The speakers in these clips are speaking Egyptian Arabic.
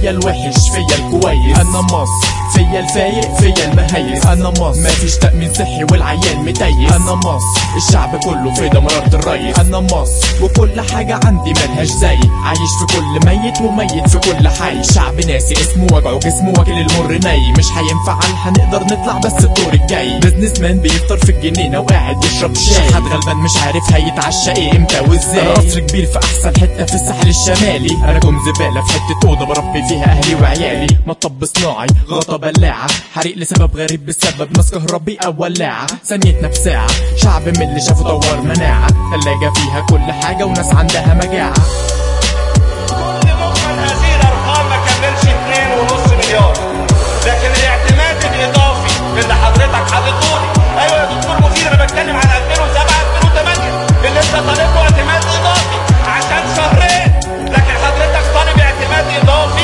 فيا الوحش فيا الكويس انا مصر فيا الفايق فيا المهيس انا مصر مفيش تأمين صحي والعيان متيس انا مصر الشعب كله في دمرات الريس انا مصر وكل حاجة عندي ملهاش زي عايش في كل ميت وميت في كل حي شعب ناسي اسمه وجعه جسمه واكل المر ني مش هينفع هنقدر نطلع بس الدور الجاي بيزنس مان بيفطر في الجنينة وقاعد يشرب شاي حد غلبان مش عارف هيتعشى ايه امتى وازاي انا قصر كبير في احسن حتة في الساحل الشمالي انا كوم زبالة في حتة اوضة بربي فيها اهلي وعيالي مطب صناعي غطا بلاعة حريق لسبب غريب بسبب ناس كهربي او ولاعة ثانيتنا بساعة شعب من اللي شافه طور مناعة تلاجة فيها كل حاجة وناس عندها مجاعة كل مجمل هذه الارقام ما كملش 2.5 مليار لكن الاعتماد الاضافي اللي حضرتك حاططه لي ايوه يا دكتور مفيد انا بتكلم عن 2007 2008 اللي انت طالب له اعتماد اضافي عشان شهرين لكن حضرتك طالب اعتماد اضافي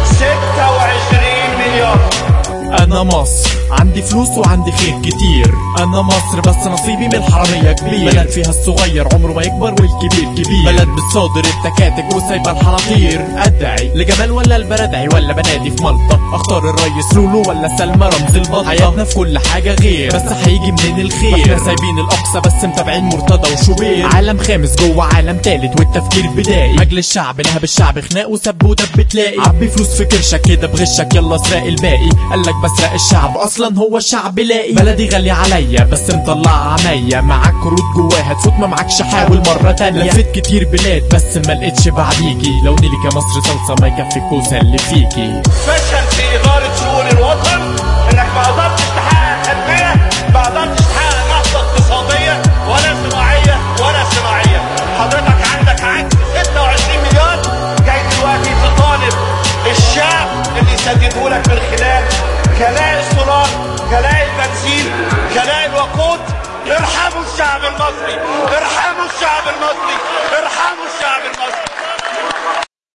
26 مليار انا مصر عندي فلوس وعندي خير كتير انا مصر بس نصيبي من الحرامية كبير بلد فيها الصغير عمره ما يكبر والكبير كبير بلد بتصادر التكاتك وسايبة الحناطير ادعي لجمال ولا البردعي ولا بنادي في مالطا اختار الريس لولو ولا سلمى رمز البطة حياتنا في كل حاجة غير بس هيجي منين الخير احنا سايبين الاقصى بس متابعين مرتضى وشوبير عالم خامس جوه عالم تالت والتفكير بدائي مجلس شعب نهب الشعب خناق وسب ودب تلاقي عبي فلوس في كرشك كده بغشك يلا اسرق الباقي قالك بسرق الشعب اصلا هو الشعب لاقي بلدي غالية عليا بس مطلعة عينيا معاك كروت جواها تفوت ما معكش حاول مرة تانية لفيت كتير بلاد بس ما لقيتش بعديكي لو نيلك يا مصر صلصة ما يكفي كوسة اللي فيكي فشل في إدارة شؤون الوطن إنك ما قدرتش تحقق تنمية ما قدرتش تحقق نهضة اقتصادية ولا صناعية ولا صناعية حضرتك عندك عجز 26 مليار جاي دلوقتي تطالب الشعب اللي يسددوا لك من خلال كلاء السولار كلاء البنزين كلاء الوقود ارحموا الشعب المصري ارحموا الشعب المصري ارحموا الشعب المصري